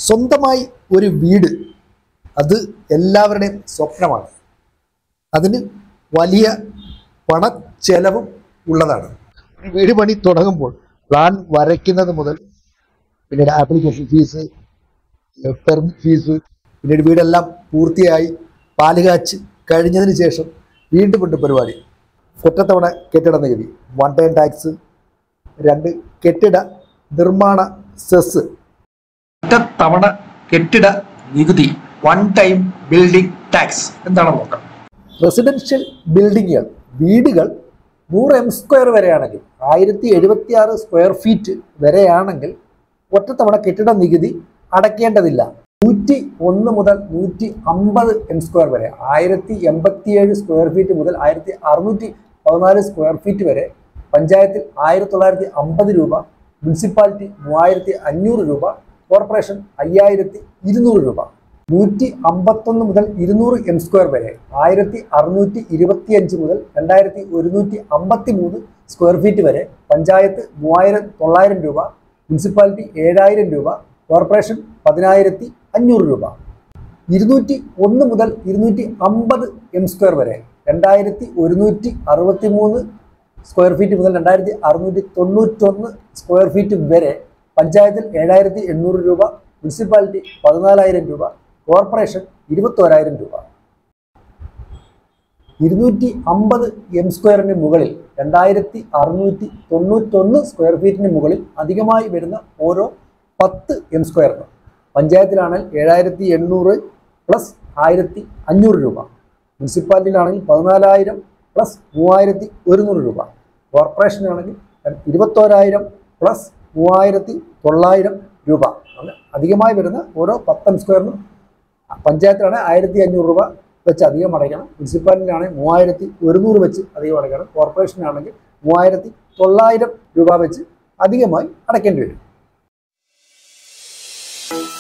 സ്വന്തമായി ഒരു വീട് അത് എല്ലാവരുടെയും സ്വപ്നമാണ് അതിന് വലിയ പണച്ചെലവും ഉള്ളതാണ് വീട് പണി തുടങ്ങുമ്പോൾ പ്ലാൻ വരയ്ക്കുന്നത് മുതൽ പിന്നീട് ആപ്ലിക്കേഷൻ ഫീസ് പെർമിറ്റ് ഫീസ് പിന്നീട് വീടെല്ലാം പൂർത്തിയായി പാലുകാച്ച് കഴിഞ്ഞതിന് ശേഷം വീണ്ടും ഉണ്ട് പരിപാടി ഒറ്റത്തവണ കെട്ടിട നികുതി വൺ ടൈം ടാക്സ് രണ്ട് കെട്ടിട നിർമ്മാണ സെസ് ഒറ്റത്തവണ കെട്ടിട നികുതി വൺ ടൈം ബിൽഡിംഗ് ടാക്സ് എന്താണെന്ന് നോക്കാം റെസിഡൻഷ്യൽ ബിൽഡിങ്ങുകൾ വീടുകൾ നൂറ് എം സ്ക്വയർ വരെയാണെങ്കിൽ ആയിരത്തി എഴുപത്തി ആറ് സ്ക്വയർ ഫീറ്റ് വരെയാണെങ്കിൽ ഒറ്റത്തവണ കെട്ടിട നികുതി അടയ്ക്കേണ്ടതില്ല നൂറ്റി ഒന്ന് മുതൽ നൂറ്റി അമ്പത് എം സ്ക്വയർ വരെ ആയിരത്തി എൺപത്തിയേഴ് സ്ക്വയർ ഫീറ്റ് മുതൽ ആയിരത്തി അറുന്നൂറ്റി പതിനാല് സ്ക്വയർ ഫീറ്റ് വരെ പഞ്ചായത്തിൽ ആയിരത്തി തൊള്ളായിരത്തി അമ്പത് രൂപ മുനിസിപ്പാലിറ്റി മൂവായിരത്തി അഞ്ഞൂറ് രൂപ കോർപ്പറേഷൻ അയ്യായിരത്തി ഇരുന്നൂറ് രൂപ നൂറ്റി അമ്പത്തൊന്ന് മുതൽ ഇരുന്നൂറ് എം സ്ക്വയർ വരെ ആയിരത്തി അറുന്നൂറ്റി ഇരുപത്തിയഞ്ച് മുതൽ രണ്ടായിരത്തി ഒരുന്നൂറ്റി അമ്പത്തി മൂന്ന് സ്ക്വയർ ഫീറ്റ് വരെ പഞ്ചായത്ത് മൂവായിരം തൊള്ളായിരം രൂപ മുനിസിപ്പാലിറ്റി ഏഴായിരം രൂപ കോർപ്പറേഷൻ പതിനായിരത്തി അഞ്ഞൂറ് രൂപ ഇരുന്നൂറ്റി ഒന്ന് മുതൽ ഇരുന്നൂറ്റി അമ്പത് എം സ്ക്വയർ വരെ രണ്ടായിരത്തി ഒരുന്നൂറ്റി അറുപത്തി മൂന്ന് സ്ക്വയർ ഫീറ്റ് മുതൽ രണ്ടായിരത്തി അറുന്നൂറ്റി തൊണ്ണൂറ്റൊന്ന് സ്ക്വയർ ഫീറ്റ് വരെ പഞ്ചായത്തിൽ ഏഴായിരത്തി എണ്ണൂറ് രൂപ മുനിസിപ്പാലിറ്റി പതിനാലായിരം രൂപ കോർപ്പറേഷൻ ഇരുപത്തോരായിരം രൂപ ഇരുന്നൂറ്റി അമ്പത് എം സ്ക്വയറിന് മുകളിൽ രണ്ടായിരത്തി അറുന്നൂറ്റി തൊണ്ണൂറ്റൊന്ന് സ്ക്വയർ ഫീറ്റിന് മുകളിൽ അധികമായി വരുന്ന ഓരോ പത്ത് എം സ്ക്വയറിന് പഞ്ചായത്തിലാണെങ്കിൽ ഏഴായിരത്തി എണ്ണൂറ് പ്ലസ് ആയിരത്തി അഞ്ഞൂറ് രൂപ മുനിസിപ്പാലിറ്റിയിലാണെങ്കിൽ പതിനാലായിരം പ്ലസ് മൂവായിരത്തി ഒരുന്നൂറ് രൂപ കോർപ്പറേഷനാണെങ്കിൽ ഇരുപത്തോരായിരം പ്ലസ് മൂവായിരത്തി തൊള്ളായിരം രൂപ അങ്ങനെ അധികമായി വരുന്ന ഓരോ പത്ത് എം സ്ക്വയറിനും പഞ്ചായത്തിലാണെങ്കിൽ ആയിരത്തി അഞ്ഞൂറ് രൂപ വെച്ച് അധികം അടയ്ക്കണം മുനിസിപ്പാലിറ്റിയിലാണെങ്കിൽ മൂവായിരത്തി ഒരുന്നൂറ് വെച്ച് അധികം അടയ്ക്കണം കോർപ്പറേഷനാണെങ്കിൽ മൂവായിരത്തി തൊള്ളായിരം രൂപ വെച്ച് അധികമായി അടയ്ക്കേണ്ടി വരും